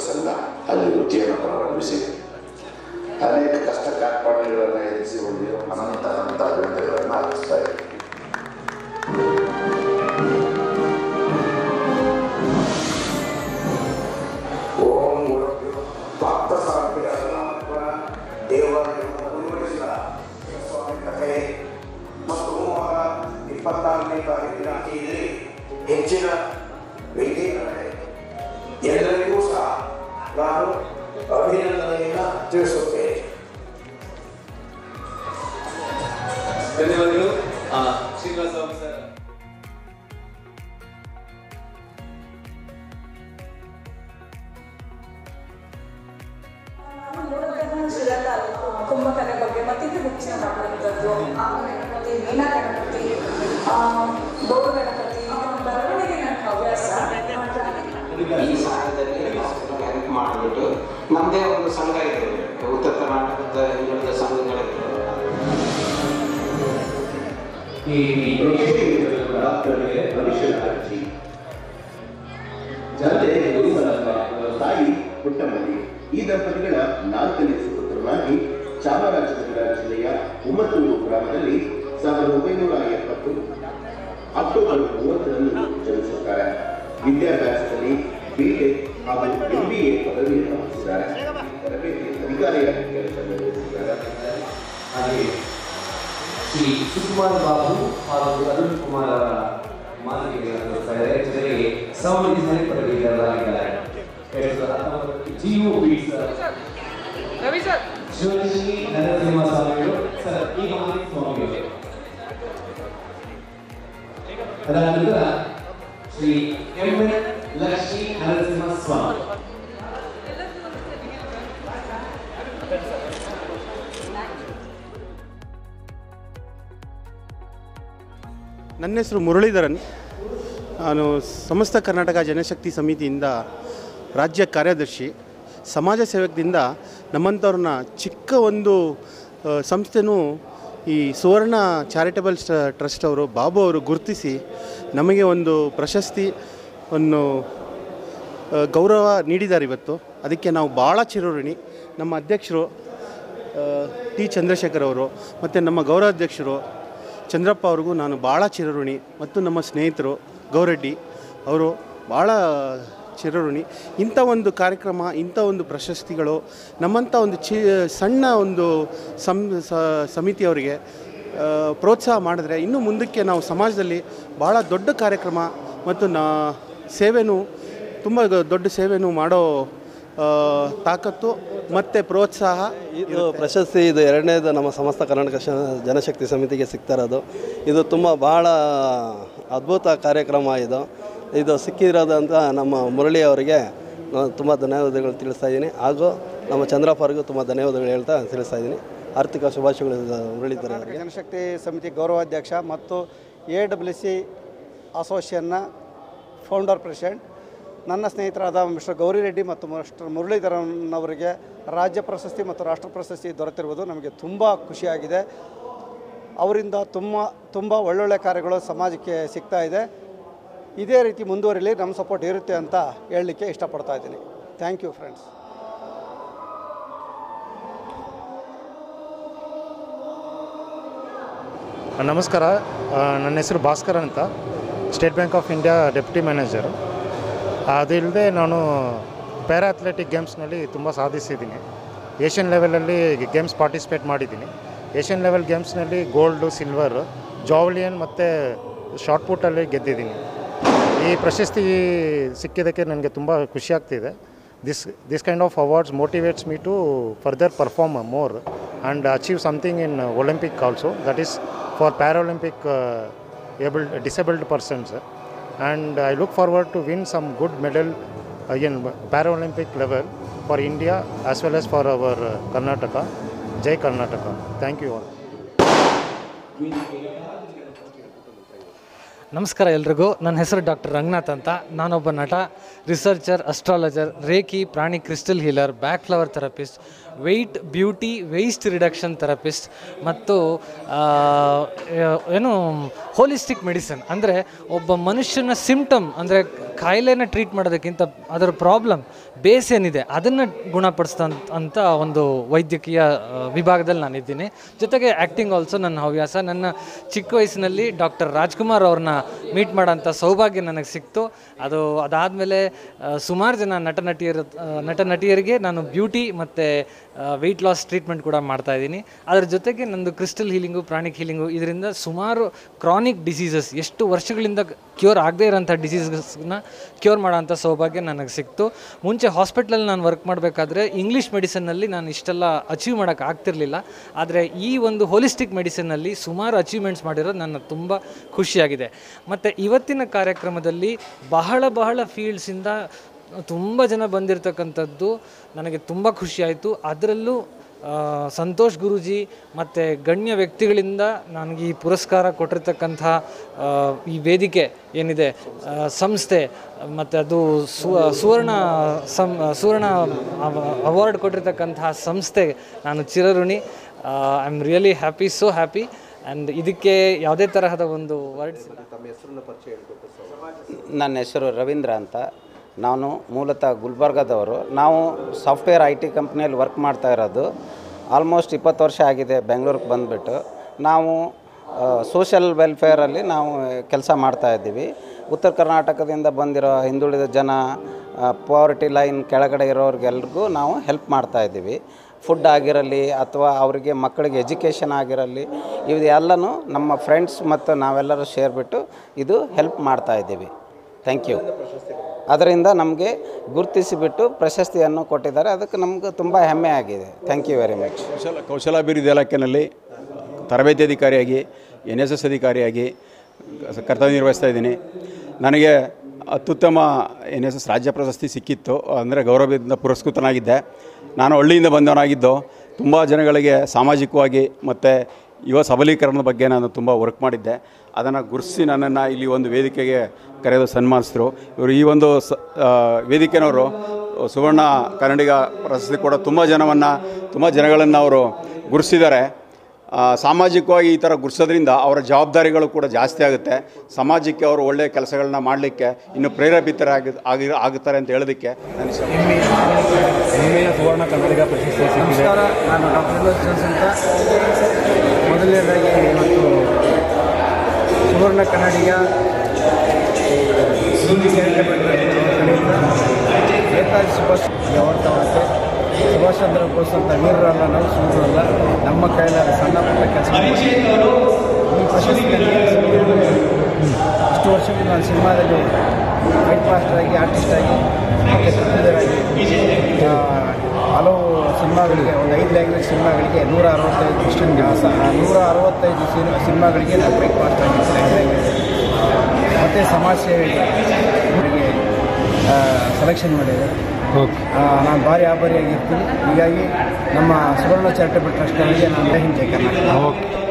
ಸಂಘ ಅಲ್ಲಿ ವೃತ್ತಿಯನ್ನು ಪ್ರಾರಂಭಿಸಿ ಅನೇಕ ಕಷ್ಟ ಕಾರ್ಪಣ್ಯಗಳನ್ನು ಎದುರಿಸಿ ಉಳಿದಿರೋ ಅನಂತ ಅನಂತ ಅಭಿನಂದನೆಗಳನ್ನು ಅರ್ಪಿಸ್ತಾ ಇದ್ದೀನಿ ಓಂ ಗುರುಭ್ಯೋ ಭಕ್ತ ಸಾಧ್ವಿಗಳ ದೇವಾಲಯವನ್ನು ಮುಂದುವರಿಸಿದ ಸ್ವಾಮಿ ಕಥೆ ಮತ್ತು ಸೋಮವಾರ ಇಪ್ಪತ್ತಾರನೇ ತಾರೀಕಿನ ಇಲ್ಲಿ ಹೆಚ್ಚಿನ ವಿದ್ಯೆಗಳಿವೆ ಎಲ್ಲರಿಗೂ ಸಹ ನಾನು ಅಭಿನಂದನೆಯನ್ನು ತಿಳಿಸುತ್ತೇನೆ ಧನ್ಯವಾದಗಳು ಆ, ಶ್ರೀನಿವಾಸ ಸ್ವಾಮಿ ಸರ್ ಶ್ರೀಲಂಕಾ ತಾಲೂಕು ಕುಂಭಕಲೆ ಬಗ್ಗೆ ಮತ್ತಿತರ ಹೆಚ್ಚಿನ ಮಾಡುವಂಥದ್ದು ಆಮೇಲೆ ಗಣಪತಿ ಮೀನಾ ಗಣಪತಿ ಆ, ಬೋರು ಗಣಪತಿ ಇದನ್ನ ಬರವಣಿಗೆ ನನ್ನ ಹವ್ಯಾಸ ಈ ಸಂಘದಲ್ಲಿ ಹೆಲ್ಪ್ ಮಾಡಿಬಿಟ್ಟು ನಮ್ಮದೇ ಒಂದು ಸಂಘ ಇದೆ ಉತ್ತರ ಕರ್ನಾಟಕದ ಇನ್ನುಳಿದ ಸಂಘಗಳಿದೆ ಈ ಡಾಕ್ಟರ್ಗೆ ಭವಿಷ್ಯದ ಅರ್ಜಿ ಜನತೆ ಗುರುಮಲಪ್ಪ ಅವರ ತಾಯಿ ಪುಟ್ಟಮಲ್ಲಿ ಈ ದಂಪತಿಗಳ ನಾಲ್ಕನೇ ಸುಪುತ್ರನಾಗಿ ಚಾಮರಾಜನಗರ ಜಿಲ್ಲೆಯ ಉಮ್ಮತ್ತೂರು ಗ್ರಾಮದಲ್ಲಿ ಸಾವಿರದ ಒಂಬೈನೂರ ಎಪ್ಪತ್ತು ಅಕ್ಟೋಬರ್ ಮೂವತ್ತರಂದು ಜನಿಸುತ್ತಾರೆ ವಿದ್ಯಾಭ್ಯಾಸದಲ್ಲಿ ಬಿಟೆಕ್ ಹಾಗೂ ಎಂಬಿಎ ಪದವಿಯನ್ನು ಹೊಂದಿದ್ದಾರೆ ತರಬೇತಿ ಅಧಿಕಾರಿಯಾಗಿ ಕೆಲಸ ನಿರ್ವಹಿಸಿದ್ದಾರೆ ಹಾಗೆ ಶ್ರೀ ಸುಕುಮಾರ್ ಬಾಬು ಹಾಗೂ ಅರುಣ್ ಕುಮಾರ್ ಅವರ ಮಾತುಕತೆಗಳನ್ನು ನಡೆಸ್ತಾ ಇದ್ದಾರೆ ಜೊತೆಗೆ ಸಂಬಂಧಿಸಿದ ಪದವೀಧರರಾಗಿದ್ದಾರೆ ಎರಡ್ ಸಾವಿರದ ಹತ್ತೊಂಬತ್ತರಲ್ಲಿ ಜಿಯು ಬೀಟ್ಸ್ ಶಿವಶ್ರೀ ನರಸಿಂಹ ಸ್ವಾಮಿಗಳು ಸರ್ ಈಗ ಮಾಹಿತಿ ಸ್ವಾಮಿಗಳು ಅದಾದ ನಂತರ ಶ್ರೀ ಎಂ ಎನ್ ಲಕ್ಷ್ಮೀ ನರಸಿಂಹ ಸ್ವಾಮಿ ನನ್ನ ಹೆಸರು ಮುರಳೀಧರನ್ ನಾನು ಸಮಸ್ತ ಕರ್ನಾಟಕ ಜನಶಕ್ತಿ ಸಮಿತಿಯಿಂದ ರಾಜ್ಯ ಕಾರ್ಯದರ್ಶಿ ಸಮಾಜ ಸೇವಕದಿಂದ ನಮ್ಮಂಥವ್ರನ್ನ ಚಿಕ್ಕ ಒಂದು ಆ, ಸಂಸ್ಥೆನೂ ಈ ಸುವರ್ಣ ಚಾರಿಟಬಲ್ ಟ್ರಸ್ಟ್ ಅವರು ಬಾಬು ಅವರು ಗುರುತಿಸಿ ನಮಗೆ ಒಂದು ಪ್ರಶಸ್ತಿ ಒಂದು ಆ, ಗೌರವ ನೀಡಿದ್ದಾರೆ ಇವತ್ತು ಅದಕ್ಕೆ ನಾವು ಭಾಳ ಚಿರಋಣಿ ನಮ್ಮ ಅಧ್ಯಕ್ಷರು ಆ, ಟಿ ಚಂದ್ರಶೇಖರ್ ಅವರು ಮತ್ತು ನಮ್ಮ ಗೌರವಾಧ್ಯಕ್ಷರು ಚಂದ್ರಪ್ಪ ಅವ್ರಿಗೂ ನಾನು ಭಾಳ ಚಿರಋಣಿ ಮತ್ತು ನಮ್ಮ ಸ್ನೇಹಿತರು ಗೌರೆಡ್ಡಿ ಅವರು ಭಾಳ ಚಿರಋಣಿ ಇಂಥ ಒಂದು ಕಾರ್ಯಕ್ರಮ ಇಂಥ ಒಂದು ಪ್ರಶಸ್ತಿಗಳು ನಮ್ಮಂಥ ಒಂದು ಚಿ ಸಣ್ಣ ಒಂದು ಸಂ ಸ- ಸಮಿತಿಯವರಿಗೆ ಆ, ಪ್ರೋತ್ಸಾಹ ಮಾಡಿದ್ರೆ ಇನ್ನು ಮುಂದಕ್ಕೆ ನಾವು ಸಮಾಜದಲ್ಲಿ ಭಾಳ ದೊಡ್ಡ ಕಾರ್ಯಕ್ರಮ ಮತ್ತು ನಾ ಸೇವೆನೂ ತುಂಬ ದೊಡ್ಡ ಸೇವೆನೂ ಮಾಡೋ ಆ, ತಾಕತ್ತು ಮತ್ತು ಪ್ರೋತ್ಸಾಹ ಇದು ಪ್ರಶಸ್ತಿ ಇದು ಎರಡನೇದು ನಮ್ಮ ಸಮಸ್ತ ಕರ್ನಾಟಕ ಶ- ಜನಶಕ್ತಿ ಸಮಿತಿಗೆ ಸಿಗ್ತಾ ಇರೋದು ಇದು ತುಂಬ ಬಹಳ ಅದ್ಭುತ ಕಾರ್ಯಕ್ರಮ ಇದು ಇದು ಸಿಕ್ಕಿರೋದಂತ ನಮ್ಮ ಮುರಳಿ ಅವರಿಗೆ ನಾನು ತುಂಬ ಧನ್ಯವಾದಗಳು ತಿಳಿಸ್ತಾ ಇದ್ದೀನಿ ಹಾಗೂ ನಮ್ಮ ಚಂದ್ರಪ್ಪ ಅವರಿಗೂ ತುಂಬ ಧನ್ಯವಾದಗಳು ಹೇಳ್ತಾ ತಿಳಿಸ್ತಾ ಇದ್ದೀನಿ ಆರ್ಥಿಕ ಶುಭಾಶಯಗಳು ಮುರಳೀಧರ ಅವರಿಗೆ ಜನಶಕ್ತಿ ಸಮಿತಿ ಗೌರವಾಧ್ಯಕ್ಷ ಮತ್ತು ಎ ಡಬ್ಲ್ಯೂ ಸಿ ಅಸೋಸಿಯೇಷನ್ನ ಫೌಂಡರ್ ಪ್ರೆಸಿಡೆಂಟ್ ನನ್ನ ಸ್ನೇಹಿತರಾದ ಮಿಸ್ಟರ್ ಗೌರಿರೆಡ್ಡಿ ಮತ್ತು ಮಿಸ್ಟರ್ ಮುರಳೀಧರನ್ ಅವರಿಗೆ ರಾಜ್ಯ ಪ್ರಶಸ್ತಿ ಮತ್ತು ರಾಷ್ಟ್ರ ಪ್ರಶಸ್ತಿ ದೊರೆತಿರುವುದು ನಮಗೆ ತುಂಬ ಖುಷಿಯಾಗಿದೆ ಅವರಿಂದ ತುಂಬ ತುಂಬ ಒಳ್ಳೊಳ್ಳೆ ಕಾರ್ಯಗಳು ಸಮಾಜಕ್ಕೆ ಸಿಗ್ತಾ ಇದೆ ಇದೇ ರೀತಿ ಮುಂದುವರಿಲಿ ನಮ್ಮ ಸಪೋರ್ಟ್ ಇರುತ್ತೆ ಅಂತ ಹೇಳಲಿಕ್ಕೆ ಇಷ್ಟಪಡ್ತಾ ಇದ್ದೀನಿ ಥ್ಯಾಂಕ್ ಯು ಫ್ರೆಂಡ್ಸ್ ನಮಸ್ಕಾರ ಆ, ನನ್ನ ಹೆಸರು ಭಾಸ್ಕರ್ ಅಂತ State Bank of India deputy manager ಅದಿಲ್ಲದೆ ನಾನು ಪ್ಯಾರಾ ಅಥ್ಲೆಟಿಕ್ ಗೇಮ್ಸ್ನಲ್ಲಿ ತುಂಬ ಸಾಧಿಸಿದ್ದೀನಿ ಏಷ್ಯನ್ ಲೆವೆಲಲ್ಲಿ ಗೇಮ್ಸ್ ಪಾರ್ಟಿಸಿಪೇಟ್ ಮಾಡಿದ್ದೀನಿ ಏಷ್ಯನ್ ಲೆವೆಲ್ ಗೇಮ್ಸ್ನಲ್ಲಿ ಗೋಲ್ಡು ಸಿಲ್ವರು ಜಾವ್ಲಿಯನ್ ಮತ್ತು ಶಾರ್ಟ್ ಪುಟ್ಟಲ್ಲಿ ಗೆದ್ದಿದ್ದೀನಿ ಈ ಪ್ರಶಸ್ತಿ ಸಿಕ್ಕಿದ್ದಕ್ಕೆ ನನಗೆ ತುಂಬ ಖುಷಿ ಆಗ್ತಿದೆ this this kind of awards motivates me to further perform more and achieve something in Olympic also that is for Paralympic abled disabled persons and I look forward to win some good medal in Paralympic level for India as well as for our Karnataka Jai Karnataka thank you all ನಮಸ್ಕಾರ ಎಲ್ರಿಗೂ ನನ್ನ ಹೆಸರು doctor Ranganath ಅಂತ ನಾನೊಬ್ಬ ನಟ researcher astrologer reiki ಪ್ರಾಣಿ crystal healer Bach flower therapist weight beauty waist reduction therapist ಮತ್ತು ಆ, ಏನು ಹೋಲಿಸ್ಟಿಕ್ ಮೆಡಿಸಿನ್ ಅಂದರೆ ಒಬ್ಬ ಮನುಷ್ಯನ ಸಿಂಪ್ಟಮ್ ಅಂದರೆ ಕಾಯಿಲೆನ ಟ್ರೀಟ್ ಮಾಡೋದಕ್ಕಿಂತ ಅದರ ಪ್ರಾಬ್ಲಮ್ ಬೇಸ್ ಏನಿದೆ ಅದನ್ನು ಗುಣಪಡಿಸ್ತಂತ ಅಂತ ಒಂದು ವೈದ್ಯಕೀಯ ಆ, ವಿಭಾಗದಲ್ಲಿ ನಾನಿದ್ದೀನಿ ಜೊತೆಗೆ ಆ್ಯಕ್ಟಿಂಗ್ ಆಲ್ಸೋ ನನ್ನ ಹವ್ಯಾಸ ನನ್ನ ಚಿಕ್ಕ ವಯಸ್ಸಿನಲ್ಲಿ ಡಾಕ್ಟರ್ ರಾಜ್ಕುಮಾರ್ ಅವ್ರನ್ನ ಮೀಟ್ ಮಾಡೋಂಥ ಸೌಭಾಗ್ಯ ನನಗೆ ಸಿಕ್ತು ಅದು ಅದಾದಮೇಲೆ ಸುಮಾರು ಜನ ನಟ ನಟಿಯರ ಆ, ನಟ ನಟಿಯರಿಗೆ ನಾನು ಬ್ಯೂಟಿ ಮತ್ತು ವೆಯ್ಟ್ ಲಾಸ್ ಟ್ರೀಟ್ಮೆಂಟ್ ಕೂಡ ಮಾಡ್ತಾ ಇದ್ದೀನಿ ಅದರ ಜೊತೆಗೆ ನಂದು ಕ್ರಿಸ್ಟಲ್ ಹೀಲಿಂಗು ಪ್ರಾಣಿಕ್ ಹೀಲಿಂಗು ಇದರಿಂದ ಸುಮಾರು ಕ್ರಾನಿಕ್ ಡಿಸೀಸಸ್ ಎಷ್ಟು ವರ್ಷಗಳಿಂದ ಕ್ಯೂರ್ ಆಗದೇ ಇರೋಂಥ ಡಿಸೀಸಸ್ನ ಕ್ಯೂರ್ ಮಾಡೋಂಥ ಸೌಭಾಗ್ಯ ನನಗೆ ಸಿಕ್ತು ಮುಂಚೆ ಹಾಸ್ಪಿಟ್ಲಲ್ಲಿ ನಾನು ವರ್ಕ್ ಮಾಡಬೇಕಾದ್ರೆ ಇಂಗ್ಲೀಷ್ ಮೆಡಿಸನ್ನಲ್ಲಿ ನಾನು ಇಷ್ಟೆಲ್ಲ ಅಚೀವ್ ಮಾಡೋಕ್ಕೆ ಆಗ್ತಿರ್ಲಿಲ್ಲ ಆದರೆ ಈ ಒಂದು ಹೋಲಿಸ್ಟಿಕ್ ಮೆಡಿಸಿನ್ನಲ್ಲಿ ಸುಮಾರು ಅಚೀವ್ಮೆಂಟ್ಸ್ ಮಾಡಿರೋದು ನನ್ನ ತುಂಬ ಖುಷಿಯಾಗಿದೆ ಮತ್ತು ಇವತ್ತಿನ ಕಾರ್ಯಕ್ರಮದಲ್ಲಿ ಬಹಳ ಬಹಳ ಫೀಲ್ಡ್ಸಿಂದ ತುಂಬ ಜನ ಬಂದಿರತಕ್ಕಂಥದ್ದು ನನಗೆ ತುಂಬ ಖುಷಿಯಾಯಿತು ಅದರಲ್ಲೂ ಆ, ಸಂತೋಷ್ ಗುರೂಜಿ ಮತ್ತು ಗಣ್ಯ ವ್ಯಕ್ತಿಗಳಿಂದ ನನಗೆ ಈ ಪುರಸ್ಕಾರ ಕೊಟ್ಟಿರ್ತಕ್ಕಂಥ ಆ, ಈ ವೇದಿಕೆ ಏನಿದೆ ಆ, ಸಂಸ್ಥೆ ಮತ್ತು ಅದು ಸು ಸುವರ್ಣ ಸಂ ಸುವರ್ಣ ಅವಾರ್ಡ್ ಕೊಟ್ಟಿರ್ತಕ್ಕಂತಹ ಸಂಸ್ಥೆ ನಾನು ಚಿರಋಣಿ I am really happy so happy and ಇದಕ್ಕೆ ಯಾವುದೇ ತರಹದ ಒಂದು ವರ್ಡ್ಸ್ ನನ್ನ ಹೆಸರು ರವೀಂದ್ರ ಅಂತ ನಾನು ಮೂಲತಃ ಗುಲ್ಬರ್ಗದವರು ನಾವು ಸಾಫ್ಟ್ವೇರ್ ಐ ಟಿ ಕಂಪ್ನಿಯಲ್ಲಿ ವರ್ಕ್ ಮಾಡ್ತಾ ಇರೋದು ಆಲ್ಮೋಸ್ಟ್ ಇಪ್ಪತ್ತು ವರ್ಷ ಆಗಿದೆ ಬೆಂಗಳೂರಿಗೆ ಬಂದುಬಿಟ್ಟು ನಾವು ಸೋಷಲ್ ವೆಲ್ಫೇರಲ್ಲಿ ನಾವು ಕೆಲಸ ಮಾಡ್ತಾ ಇದ್ದೀವಿ ಉತ್ತರ ಕರ್ನಾಟಕದಿಂದ ಬಂದಿರೋ ಹಿಂದುಳಿದ ಜನ ಪಾವರ್ಟಿ ಲೈನ್ ಕೆಳಗಡೆ ಇರೋರಿಗೆಲ್ರಿಗೂ ನಾವು ಹೆಲ್ಪ್ ಮಾಡ್ತಾ ಇದ್ದೀವಿ ಫುಡ್ ಆಗಿರಲಿ ಅಥವಾ ಅವರಿಗೆ ಮಕ್ಕಳಿಗೆ ಎಜುಕೇಷನ್ ಆಗಿರಲಿ ಇದೆಲ್ಲನೂ ನಮ್ಮ ಫ್ರೆಂಡ್ಸ್ ಮತ್ತು ನಾವೆಲ್ಲರೂ ಸೇರಿಬಿಟ್ಟು ಇದು ಹೆಲ್ಪ್ ಮಾಡ್ತಾ ಇದ್ದೀವಿ ಥ್ಯಾಂಕ್ ಯು ಅದರಿಂದ ನಮಗೆ ಗುರುತಿಸಿಬಿಟ್ಟು ಪ್ರಶಸ್ತಿಯನ್ನು ಕೊಟ್ಟಿದ್ದಾರೆ ಅದಕ್ಕೆ ನಮ್ಗೆ ತುಂಬ ಹೆಮ್ಮೆ ಆಗಿದೆ ಥ್ಯಾಂಕ್ ಯು ವೆರಿ ಮಚ್ ಕೌಶಲ ಕೌಶಲಾಭಿವೃದ್ಧಿ ಇಲಾಖೆಯಲ್ಲಿ ತರಬೇತಿ ಅಧಿಕಾರಿಯಾಗಿ ಎನ್ ಎಸ್ ಎಸ್ ಅಧಿಕಾರಿಯಾಗಿ ಕರ್ತವ್ಯ ನಿರ್ವಹಿಸ್ತಾ ಇದ್ದೀನಿ ನನಗೆ ಅತ್ಯುತ್ತಮ ಎನ್ ಎಸ್ ಎಸ್ ರಾಜ್ಯ ಪ್ರಶಸ್ತಿ ಸಿಕ್ಕಿತ್ತು ಅಂದರೆ ಗೌರವದಿಂದ ಪುರಸ್ಕೃತನಾಗಿದ್ದೆ ನಾನು ಹಳ್ಳಿಯಿಂದ ಬಂದವನಾಗಿದ್ದು ತುಂಬ ಜನಗಳಿಗೆ ಸಾಮಾಜಿಕವಾಗಿ ಮತ್ತು ಯುವ ಸಬಲೀಕರಣದ ಬಗ್ಗೆ ನಾನು ತುಂಬ ವರ್ಕ್ ಮಾಡಿದ್ದೆ ಅದನ್ನು ಗುರುತಿಸಿ ನನ್ನನ್ನು ಇಲ್ಲಿ ಒಂದು ವೇದಿಕೆಗೆ ಕರೆದು ಸನ್ಮಾನಿಸಿದ್ರು ಇವರು ಈ ಒಂದು ಸ ಆ, ವೇದಿಕೆನವರು ಸುವರ್ಣ ಕನ್ನಡಿಗ ಪ್ರಶಸ್ತಿ ಕೂಡ ತುಂಬ ಜನವನ್ನು ತುಂಬ ಜನಗಳನ್ನು ಅವರು ಗುರುತಿಸಿದ್ದಾರೆ ಆ, ಸಾಮಾಜಿಕವಾಗಿ ಈ ಥರ ಗುರ್ಸೋದ್ರಿಂದ ಅವರ ಜವಾಬ್ದಾರಿಗಳು ಕೂಡ ಜಾಸ್ತಿ ಆಗುತ್ತೆ ಸಮಾಜಕ್ಕೆ ಅವರು ಒಳ್ಳೆಯ ಕೆಲಸಗಳನ್ನ ಮಾಡಲಿಕ್ಕೆ ಇನ್ನು ಪ್ರೇರೇಪಿತರಾಗಿ ಆಗಿ ಆಗುತ್ತಾರೆ ಅಂತ ಹೇಳೋದಕ್ಕೆ ನಾನು ಇಷ್ಟ ಹೆಮ್ಮೆಯ ಸುವರ್ಣ ಕನ್ನಡಿಗ ಪ್ರಶಸ್ತಿ ಸಿಕ್ಕಿದೆ ನಮಸ್ಕಾರ ನಾನು ಡಾಕ್ಟರ್ ವಿನೋದ್ ಜೋನ್ಸ್ ಅಂತ ಮೊದಲನೇದಾಗಿ ಇವತ್ತು ಸುವರ್ಣ ಕನ್ನಡಿಗ ಕಡೆಯಿಂದ ನೇತಾಜಿ ಸುಭಾಷ್ ಅವಾರ್ಡ್ ತಗೊಳುತ್ತೆ ಸುಭಾಷ್ ಚಂದ್ರ ಬೋಸ್ ಅಂತ ವೀರರಲ್ಲ ನಾವು ಸುಮ್ಮರಲ್ಲ ನಮ್ಮ ಕೈಲಾದ ಸಣ್ಣ ಪುಟ್ಟ ಕೆಲಸ ಈ ಪ್ರಶಸ್ತಿ ನನಗೆ ಸಿಕ್ಕಿದೆ. ಇಷ್ಟು ವರ್ಷದಿಂದ ನಾನು ಸಿನಿಮಾದಲ್ಲಿ ಫೈಟ್ ಮಾಸ್ಟರ್ ಆಗಿ ಆರ್ಟಿಸ್ಟ್ ಆಗಿ ಮತ್ತು ಪ್ರೊಡ್ಯೂಸರ್ ಆಗಿ ಆ, ಹಲವು ಸಿನಿಮಾಗಳಿಗೆ ಒಂದು ಐದು ಲ್ಯಾಂಗ್ವೇಜ್ ಸಿನಿಮಾಗಳಿಗೆ ನೂರ ಅರವತ್ತೈದು ಕ್ರಿಶ್ಚಿಯನ್ ನೂರ ಅರವತ್ತೈದು ಸಿನಿಮಾ ಸಿನಿಮಾಗಳಿಗೆ ನಾನು ಫೈಟ್ ಮಾಸ್ಟರ್ ಆಗಿದ್ದೀನಿ ಐದು ಲ್ಯಾಂಗ್ವೇಜ್ ಮತ್ತು ಸಮಾಜ ಸೇವೆಗೆ ಅವರಿಗೆ ಸೆಲೆಕ್ಷನ್ ಮಾಡಿದೆ ಆ, ನಾನು ಭಾರಿ ಆಭಾರಿಯಾಗಿರ್ತೀನಿ ಹೀಗಾಗಿ ನಮ್ಮ ಸುವರ್ಣ ಚಾರಿಟಬಲ್ ಟ್ರಸ್ಟ್ ಅವರಿಗೆ ನಾನು ಜೈ ಹಿಂದ್ ಜೈ ಕರ್ನಾಟಕ ಓಕೆ